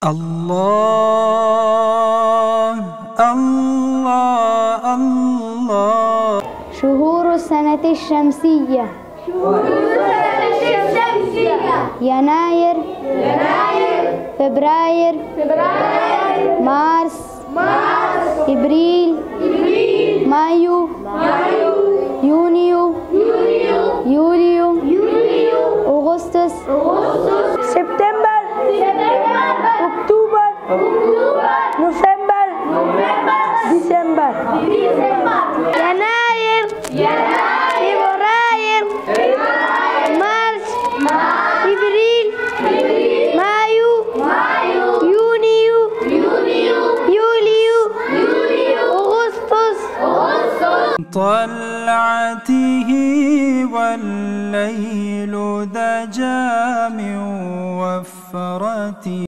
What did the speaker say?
الله الله الله شهور السنة الشمسية شهور السنة الشمسية يناير يناير فبراير فبراير مارس مارس إبريل إبريل مايو مايو يونيو يونيو يوليو يوليو أغسطس أغسطس سبتمبر سبتمبر أكتوبر أكتوبر نوفمبر نوفمبر ديسمبر ديسمبر يناير يناير فبراير فبراير مارس مارس إبريل إبريل مايو مايو يونيو يونيو يوليو يوليو أغسطس أغسطس طلعته والليل دجى من وفرته